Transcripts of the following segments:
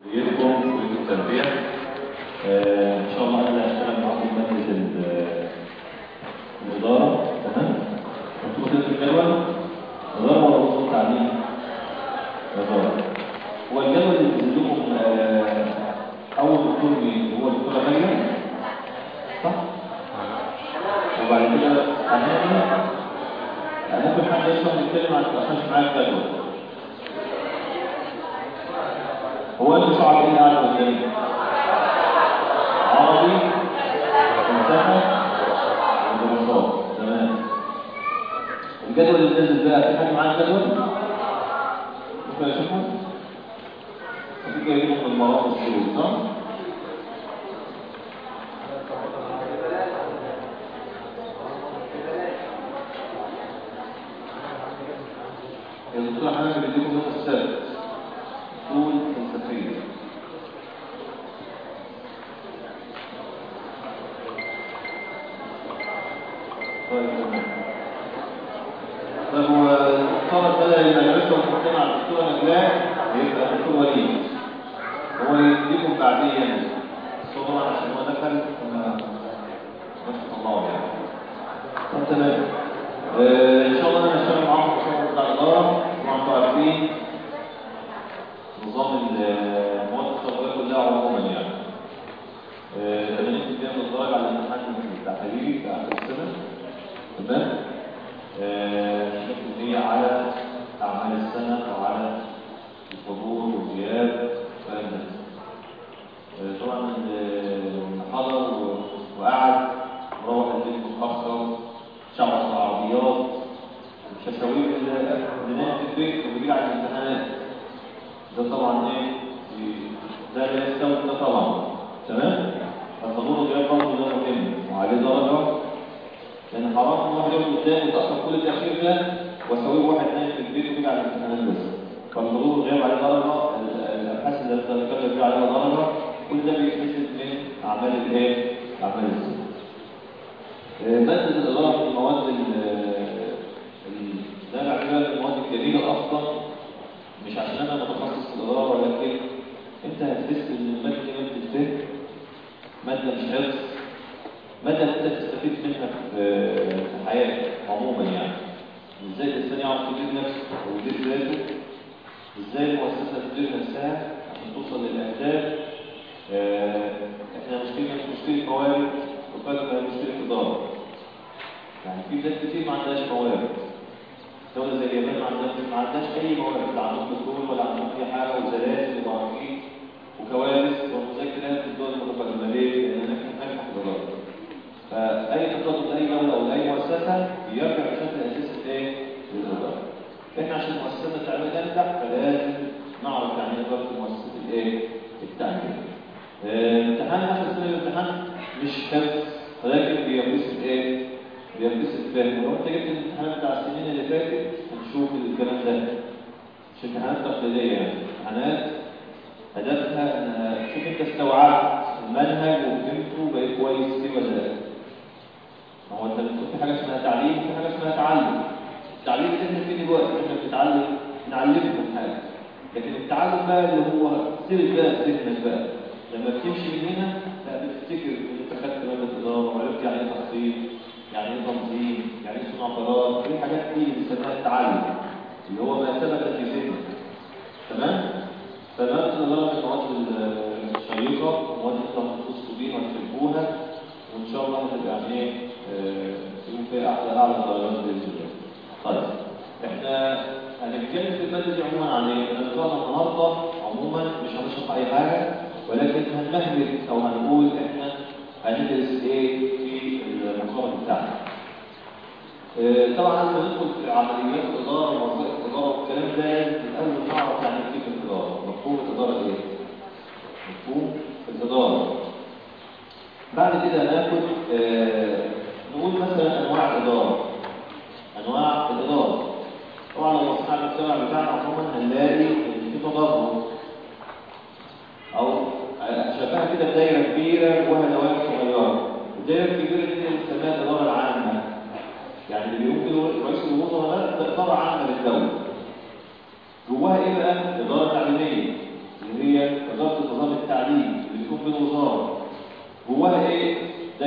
بيدكم كلية التربية آه، إن شاء الله أنا هشتغل معاكم مادة ال- الإدارة تمام مكتوب كده في الجدول إدارة ولا أصول التعليم؟ إدارة هو الجدول اللي بينزل لكم آه، أول دكتور مين؟ هو الدكتورة مريم صح؟ وبعد كده هنعمل هناخد حد يشرح نتكلم عن الأساس معايا الجدول هو انتوا صعب ايه قاعد قدامي عربي فلسفه ودراسات تمام الجدول اللي نزل بقى في حاجه معاه الجدول ممكن اشوفه اكيد جايبينه من المرافق السوري صح الدكتور حنان بيديكم يوم السبت اصول فلسفيه طيب تمام. طب هو الطلب بدل المدرسه وحطينا على الدكتوره نجلاء يبقى الدكتور وليد هو يديكم بعدين يعني بس هو طبعا عشان هو دخل ما ما شاء الله يعني طب تمام آه، ان شاء الله انا هشتغل معاكم في الشغل بتاع الاداره طبعا انتوا عارفين نظام المواد التطبيقية كلها عموما يعني. آه، 80% من الدرجة على الامتحان التحريري بتاع آخر السنة. تمام؟ آه، 20% على أعمال السنة أو على الحضور والغياب والكلام ده. آه، طبعا اللي حضر و- وقعد وروح البيت متأخر شعر العربيات الششاوير اللي اللي نام في البيت وبيجي على الامتحانات ده طبعا ايه ده لا يستوي ده طبعا تمام فالحضور الغياب برضه ده مهم وعليه درجه لان حرام ان واحد يقعد قدام وتاخر كل التاخير ده واسويه واحد نايم في البيت وبيجي على الامتحانات بس فالحضور الغياب عليه درجه ال- الابحاث اللي بتتكلم فيها عليها درجه كل ده بيتحسب من اعمال الايه؟ اعمال السنه آه، مادة الإدارة من المواد ال- ال- ده بعتبرها من المواد الجميلة أصلا مش عشان انا متخصص في الاداره ولكن انت هتحس ان الماده دي ماده فهم ماده مش حفظ ماده انت تستفيد منها في في حياتك عموما يعني ازاي الانسان يعرف يدير نفسه او يدير ذاته ازاي المؤسسه تدير نفسها عشان توصل للاهداف آه، احنا مشكلتنا مش مشكله موارد وفجاه مشكله اداره يعني في ناس كتير ما عندهاش موارد دولة زي اليابان ما عندهاش ما عندهاش أي موارد لا عندهم بترول ولا عندهم أي حاجة وزلازل وبراكين وكوارث ومذاكرات في الدول المتقدمة ليه؟ لأن هناك هناك حضارات. فأي تقدم أي دولة أو أي مؤسسة بيرجع بشكل أساسي إيه؟ للإدارة. إحنا عشان مؤسستنا تعمل تنجح فلازم نعرف يعني إيه إدارة مؤسسة الإيه؟ التعليم. آه، امتحان آخر سنة الامتحان مش حفظ ولكن بيقيس الإيه؟ بيلبس الفهم ولو انت جبت الامتحانات بتاع السنين اللي فاتت هنشوف الكلام ده مش امتحانات تقليديه يعني امتحانات هدفها ان شوف انت استوعبت المنهج وفهمته وبقيت كويس فيه ولا لا ما هو انت بتقول في حاجه اسمها تعليم وفي حاجه اسمها تعلم التعليم اللي احنا فيه دلوقتي احنا بنتعلم نعلمكم حاجه لكن التعلم بقى اللي هو سير بقى في ذهنك بقى لما بتمشي من هنا لا بتفتكر ان انت خدت ماده اداره وعرفت يعني ايه تخطيط يعني ايه تنظيم يعني ايه صناعه قرار في حاجات دي بنسميها التعلم اللي هو ما ثبت في ذهنك تمام فمادة الإدارة من المواد الشيقة مواد انتوا هتخصصوا بيها وتحبوها وإن شاء الله هتبقى يعني إيه آه، تكون فيها أعلى أعلى الدرجات بإذن الله. طيب إحنا هنتكلم في المادة دي عموما عن إيه؟ إحنا نقرأها النهاردة عموما مش هنشرح أي حاجة ولكن هنمهد أو هنقول إحنا هندرس إيه في المقرر بتاعنا. آه، طبعا لما ندخل في عمليات الاداره ووظائف الاداره والكلام ده لازم الاول نعرف يعني ايه كلمه الاداره مفهوم الاداره ايه مفهوم الاداره بعد كده هناخد آه، نقول مثلا انواع الاداره انواع الاداره طبعا لو بصينا على المجتمع بتاعنا عموما هنلاقي ان في تضارب او شبهها كده بدايره كبيره جواها دوائر صغيره الدايره الكبيره دي اللي بنسميها الاداره العامه يعني اللي بيقوم كده رئيس الوزراء ده ده اداره عامه للدوله جواها ايه بقى؟ اداره تعليميه اللي هي اداره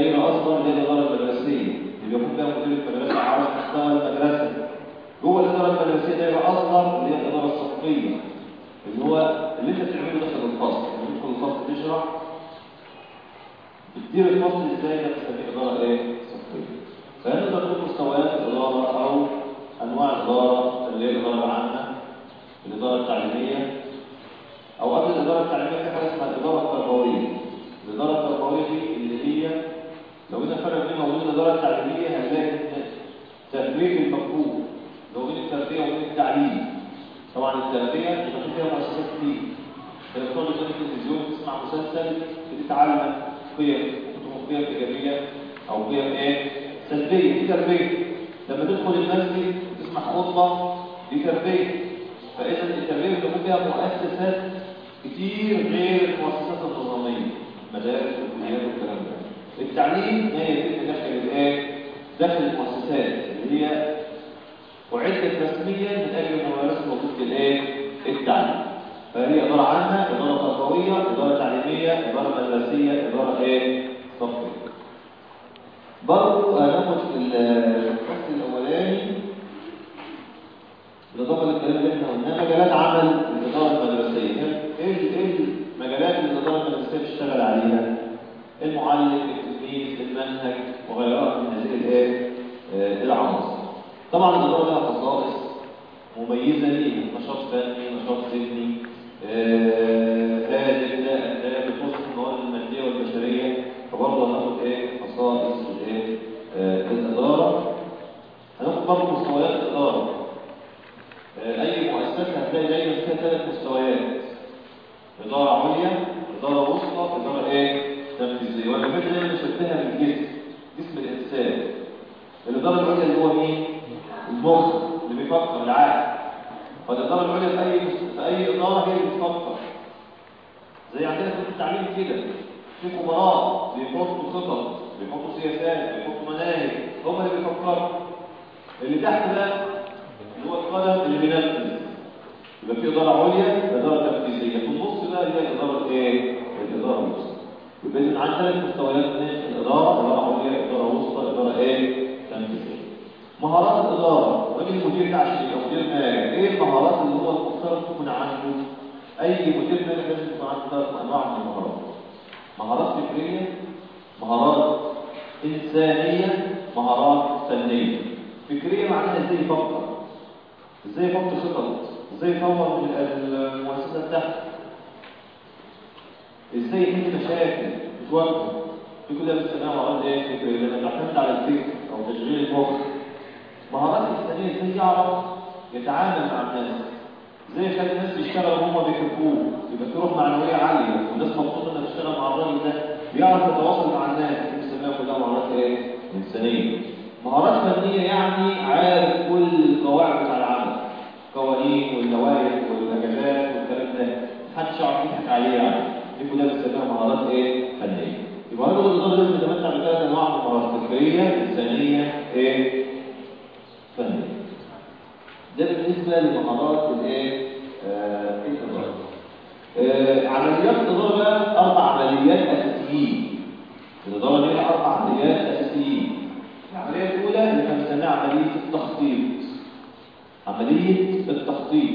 دايره اصلا اللي هي الاداره المدرسيه اللي بيكون فيها مدير المدرسه على مستوى المدرسه جوه الاداره المدرسيه دايره اصلا اللي هي الاداره الصفيه اللي هو اللي انت بتعمله داخل الفصل لما تدخل الفصل تشرح بتدير الفصل ازاي ده بنسميه اداره ايه صفيه فهنا نقول مستويات الاداره او انواع الاداره اللي هي الاداره العامه الاداره التعليميه او قبل الاداره التعليميه في حاجه اسمها الاداره التربويه الاداره التربويه دي اللي هي لو جينا نفرق بين موضوع الاداره التعليميه هنلاقي ان تربيه المفهوم لو بين التربيه وبين التعليم طبعا التربيه بيبقى فيها مؤسسات كتير انت بتقعد قدام التلفزيون تسمع مسلسل بتتعلم قيم ممكن قيم ايجابيه او قيم ايه سلبيه دي تربيه لما تدخل المسجد تسمع خطبه دي تربيه فاذا التربيه بيكون فيها مؤسسات كتير غير المؤسسات النظاميه مدارس وكليات والكلام ده التعليم ما يتم داخل الايه داخل المؤسسات اللي هي أعدت رسميا من أجل ممارسة وظيفة الإيه؟ التعليم. فهي إدارة عامة، إدارة تربوية، إدارة تعليمية، إدارة مدرسية، إدارة إيه؟ صفية. برضه هناخد في الفصل الأولاني بالإضافة للكلام اللي إحنا قلناه مجالات عمل الإدارة المدرسية. إيه إيه المجالات اللي الإدارة المدرسية بتشتغل عليها؟ المعلم، التلميذ، المنهج وغيرها من هذه الإيه؟ آه العناصر. طبعا الإدارة لها خصائص مميزة ليها نشاط فني نشاط ذهني هادف لا أهداف بتوصف الموارد المادية والبشرية فبرضه هناخد إيه خصائص الإيه آه الإدارة هناخد برضه مستويات الإدارة آه أي مؤسسة هتلاقي دايما فيها ثلاث مستويات إدارة عليا إدارة وسطى إدارة إيه تنفيذية وأنا فاكر دايما شبهها بالجسم جسم الإنسان الإدارة العليا اللي هو مين؟ المخ اللي بيفكر العقل فالإدارة العليا في أي في أي إدارة هي اللي بتفكر زي عندنا في التعليم كده في خبراء بيحطوا خطط بيحطوا سياسات بيحطوا مناهج هم اللي بيفكروا اللي تحت ده اللي هو القدم اللي بينفذ يبقى في إدارة عليا إدارة تنفيذية في النص ده هي الإدارة إيه؟ الإدارة الوسطى يبقى إذن عن ثلاث مستويات من الإدارة إدارة عليا إدارة وسطى إدارة إيه؟ تنفيذية مهارات الإدارة راجل المدير ده عشان يبقى مدير مالي إيه المهارات اللي هو المفترض تكون عنده أي مدير مالي لازم يكون عنده ثلاث أنواع من المهارات مهارات فكرية مهارات إنسانية مهارات فنية فكرية معناها إزاي يفكر إزاي يفكر خطط إزاي يطور من المؤسسة بتاعته إزاي يحل مشاكل تتوقف في كل ده بنسميها مهارات إيه فكرية لأنها بتعتمد على الفكر أو تشغيل المخ مهارات إنسانية إزاي يعرف يتعامل مع الناس زي يخلي الناس يشتغلوا وهم بيحبوه يبقى في روح معنوية عالية والناس مبسوطة إنها تشتغل مع الراجل ده بيعرف يتواصل مع الناس دي بنسميها كلها مهارات إيه؟ إنسانية مهارات فنية يعني عارف كل القواعد بتاع العمل قوانين واللوائح والأجازات والكلام ده محدش يعرف يضحك عليه يعني دي كلها بنسميها مهارات إيه؟ فنية يبقى هذا الإدارة لازم يتمتع بثلاث أنواع من المهارات فكرية إنسانية إيه؟ فنية ده بالنسبة لمهارات الايه آه الإدارة آه عمليات الإدارة بقى أربع عمليات أساسيين الإدارة ليها أربع عمليات أساسيين العملية الأولى اللي بنسميها عملية التخطيط عملية التخطيط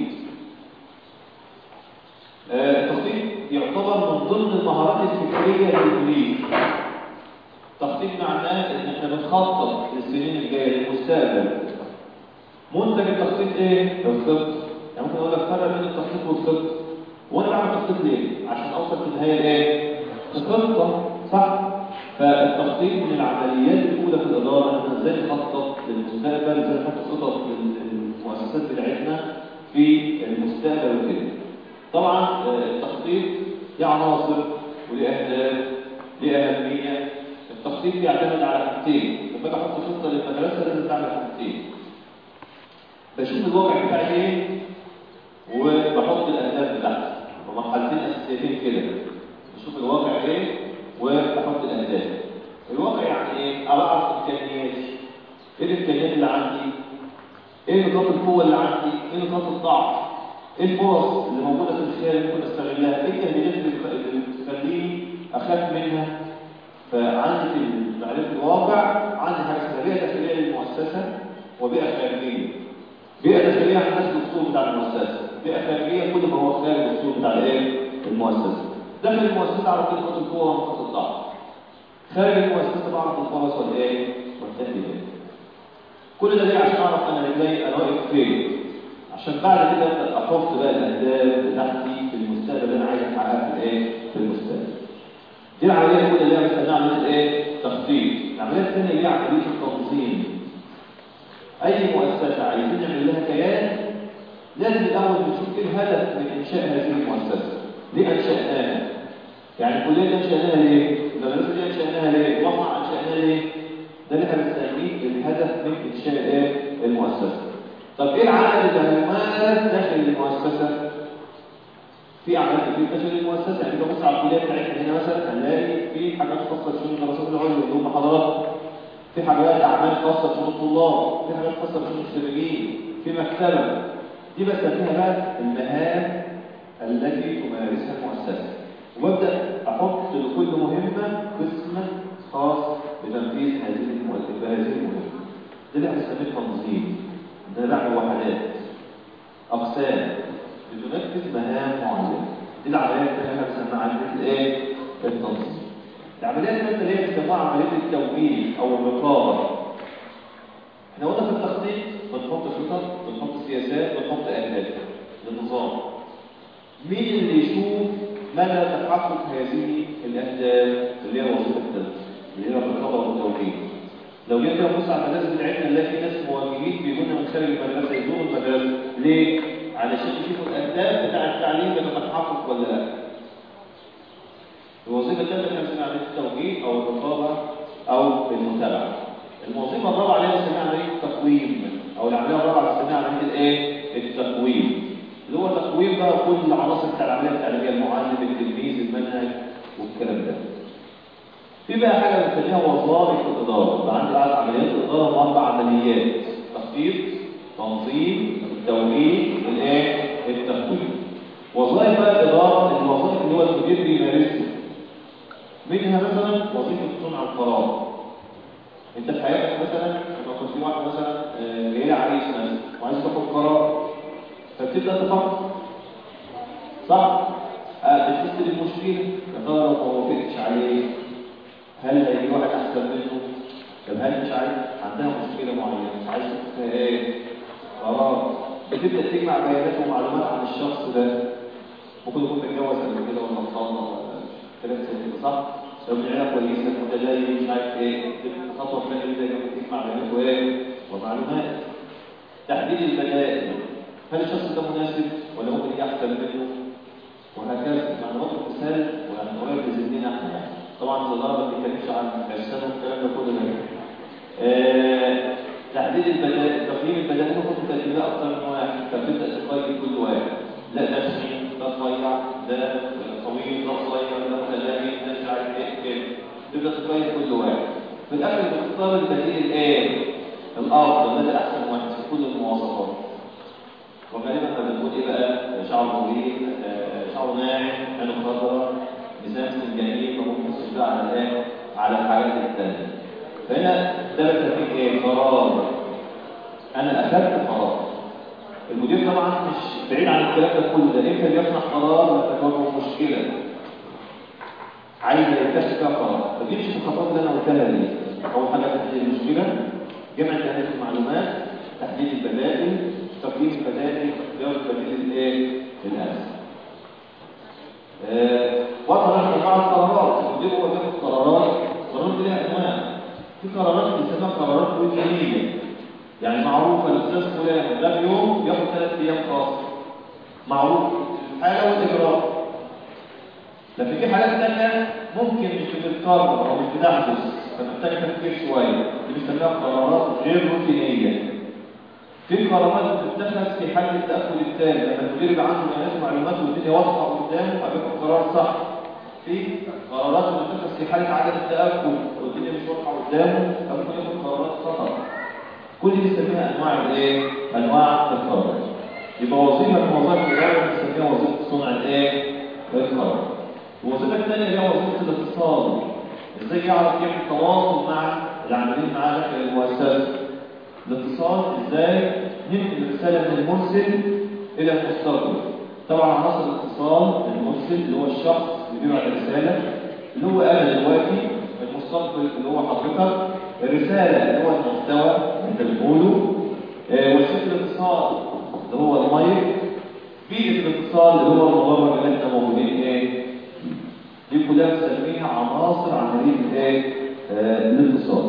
آه التخطيط يعتبر من ضمن المهارات الفكرية للمدير التخطيط معناه ان احنا بنخطط للسنين الجايه للمستقبل منتج التخطيط ايه؟ الخطه يعني ممكن اقول لك فرق بين التخطيط والخطه وانا بعمل تخطيط ليه؟ عشان اوصل في النهايه لايه؟ الخطه صح؟ فالتخطيط من العمليات الاولى في الاداره ان ازاي نخطط للمستقبل ازاي نحط خطط للمؤسسات بتاعتنا في المستقبل وكده طبعا التخطيط له عناصر وليه اهداف ليه اهميه التخطيط بيعتمد على حاجتين لما اجي احط خطه للمدرسه لازم تعمل حاجتين بشوف الواقع بتاعي ايه وبحط الاهداف بتاعتي ومرحلتين اساسيتين كده بشوف الواقع ايه وبحط الاهداف الواقع يعني ايه اعرف امكانياتي ايه الامكانيات اللي عندي ايه نقاط القوه اللي عندي ايه نقاط الضعف ايه الفرص اللي موجوده في الخيال اللي ممكن استغلها ايه التهديدات اللي تخليني اخاف منها فعندي في التعريف الواقع عندي حاجه اسمها بيئه داخليه للمؤسسه وبيئه خارجيه بيئه داخليه عن نفس الاسلوب بتاع المؤسسه بيئه خارجيه كل ما هو خارج الاسلوب بتاع الايه المؤسسه داخل المؤسسه على كل نقاط القوه ونقاط الضعف خارج المؤسسه بعرف الفرص والايه والتهديدات كل ده ليه عشان اعرف انا رجلي انا واقف فين عشان بعد كده ابدا احط بقى الاهداف بتاعتي في المستقبل اللي انا عايز احققها في الايه في المستقبل دي العمليه الاولى اللي هي بنسميها عمليه الايه تخطيط العمليه الثانيه اللي هي عمليه التنظيم اي مؤسسه عايزين نعمل لها كيان لازم الاول نشوف ايه الهدف من انشاء هذه المؤسسه ليه انشاناها يعني الكليه دي انشاناها ليه المدرسه دي انشاناها ليه المصنع انشاناها ليه ده اللي احنا بنسميه الهدف من انشاء ايه المؤسسه طب ايه العمل اللي هيمارس داخل المؤسسه في اعمال كتير داخل المؤسسه يعني ببص على الكليه بتاعتنا هنا مثلا هنلاقي في حاجات خاصه بشؤون الدراسات العليا اللي هم حضرات في حاجات اعمال خاصه بشؤون الطلاب في حاجات خاصه بشؤون الخريجين في مكتبه دي بسميها بقى المهام التي تمارسها المؤسسه وببدا احط لكل مهمه قسم خاص بتنفيذ هذه المؤسسه هذه المهمه ده اللي احنا بنسميه تنظيم ده بعمل وحدات اقسام بتنفذ مهام معينه دي العمليه اللي احنا بنسميها عمليه الايه التنظيم العمليه الثالثه اللي هي بنسميها عمليه التوجيه او الرقابه احنا قلنا في التخطيط بنحط خطط بنحط سياسات بنحط اهداف للنظام مين اللي يشوف مدى تحقق هذه الاهداف اللي هي وظيفه اللي هي الرقابه والتوجيه لو جيت نبص على المدارس بتاعتنا نلاقي في ناس موجهين بيجونا من خارج المدرسه يزوروا المدارس ليه؟ علشان يشوفوا الاهداف بتاع التعليم بتتحقق ولا لا. الوظيفه الثالثه احنا بنسميها عمليه التوجيه او الرقابه او المتابعه. الوظيفه الرابعه اللي هي بنسميها عمليه التقويم او العمليه الرابعه بنسميها عمليه الايه؟ التقويم. اللي هو تقويم بقى كل العناصر بتاع العمليه التعليميه المعلم التلميذ المنهج والكلام ده. في بقى حاجه بنسميها وظائف الاداره يبقى عندي بعد عمليات الاداره اربع عمليات تخطيط تنظيم التوجيه الايه التقويم وظائف بقى الاداره الوظائف اللي هو المدير بيمارسها منها مثلا وظيفه صنع القرار انت في حياتك مثلا لما يكون في واحد مثلا جاي لي عريس مثلا وعايز تاخد قرار فبتبدا تفكر صح؟ بتحس بالمشكله يا ترى لو ما وافقتش عليه هل هيجي واحد احسن منه طب هل مش عايز عندها مشكله معينه مش عايز تفكها ايه قرار بتبدا تجمع بيانات ومعلومات عن الشخص ده ممكن يكون متجوز قبل كده ولا مطلق ولا كلام زي كده صح لو من عيله كويسه متدين مش عارف ايه خطوه ثانيه زي ما تجمع بيانات وايه ومعلومات تحديد البدائل هل الشخص ده مناسب ولا ممكن يجي احسن منه وهكذا يعني نضرب مثال ويعني قريب لذهننا احنا يعني طبعا الإدارة ما بتتكلمش عن السنة والكلام ده كله ده آه، تحديد البدائل تقييم البدائل ممكن تقديم اكثر من واحد فتبدا تقيم كل واحد لا ده تخين ده رفيع ده طويل ده قصير ده متدين ده مش عارف ايه كده تبدا تقيم كل واحد في الاخر بتختار البديل الايه الافضل ده احسن واحد في كل المواصفات وغالبا ما بنقول ايه بقى شعر طويل آه، شعر ناعم عينه خضراء لسان جميل وممكن تشتغل على الايه على الحاجات الثانيه فهنا ده بسميه ايه قرار انا اخذت قرار المدير طبعا مش بعيد عن الكلام ده كله ده امتى بيصنع قرار لما تواجهه مشكله عايز يتخذ فيها قرار فبيمشي في الخطوات اللي انا قلتها دي اول حاجه تحديد المشكله جمع تهديد المعلومات تحديد البدائل تقييم البدائل اختيار البديل الايه الاسهل وطبعا مع القرارات المدير هو بياخد قرارات قرارات ليها انواع في قرارات بنسميها قرارات روتينيه يعني معروفه الاستاذ فلان ده يوم بياخد ثلاث ايام خاصه معروف الحاله والاجراء لكن في حالات ثانيه ممكن مش بتتكرر او مش بتحدث فمحتاجه تفكير شويه دي بنسميها قرارات غير روتينيه في قرارات بتتخذ في حال التأكد التالي لما المدير يبقى عنده بيانات ومعلومات والدنيا واضحة قدامه فبياخد قرار صح في قرارات بتتخذ في حالة عدم التأكد والدنيا مش واضحة قدامه فممكن ياخد قرارات خطأ كل دي بنسميها أنواع الإيه؟ أنواع القرارات يبقى وظيفة من وظائف الإدارة بنسميها وظيفة صنع الإيه؟ القرار الوظيفة الثانية هي وظيفة الاتصال ازاي يعرف يعمل تواصل مع العاملين معاه داخل المؤسسه الاتصال ازاي ننقل الرساله من المرسل الى المستقبل طبعا عناصر الاتصال المرسل اللي هو الشخص اللي بيبعت الرساله اللي هو انا دلوقتي المستقبل اللي هو حضرتك الرساله اللي هو المحتوى اللي انت بتقوله آه، وسيله الاتصال اللي هو المايك بيئه الاتصال اللي هو المبرمج اللي احنا موجودين ايه دي كلها بنسميها عناصر عمليه ايه آه، الاتصال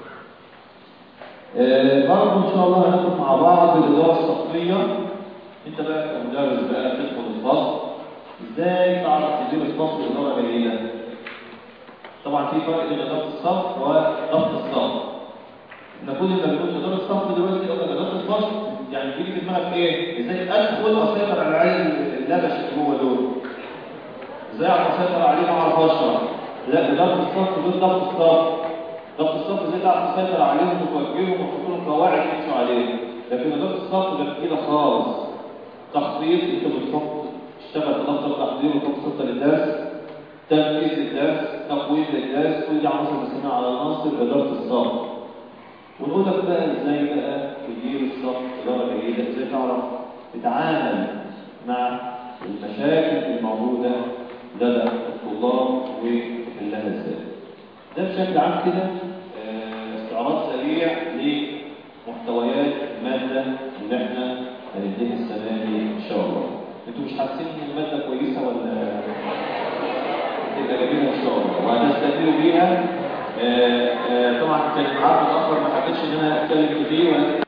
آه، برضه ان شاء الله هناخد مع بعض الاداره الصفيه انت بقى كمدرس بقى تدخل الفصل ازاي تعرف تدير الفصل اداره جيده طبعا في فرق بين اداره الصف وضبط الصف احنا كل ما بنقول اداره الصف دلوقتي او اداره الفصل يعني بيجي في دماغك ايه ازاي ادخل واسيطر على العيال اللبش اللي جوه دول ازاي اعرف اسيطر عليه اعرف اشرح لا اداره الصف دول ضبط الصف ضبط الصف ازاي تعرف تسيطر عليهم وتوجههم وتحط لهم قواعد تمشوا عليها لكن اداره الصف غير كده خالص تخطيط انت بتحط تشتغل في دفتر تحضير وتحط خطه للدرس تنفيذ للدرس تقويم للدرس كل دي عناصر بنسميها على عناصر اداره الصف ونقول لك بقى ازاي بقى تدير الصف اداره جيده ازاي تعرف تتعامل مع المشاكل الموجوده لدى الطلاب وتحلها ازاي ده بشكل عام كده آه، استعراض سريع لمحتويات الماده اللي احنا هنديها السنه دي ان شاء الله انتوا مش حاسين ان الماده كويسه ولا تبقى جميله ان شاء الله وهتستفيدوا بيها آه، آه، طبعا كان معاكم متاخر ما حبيتش ان انا اتكلم كتير ولكن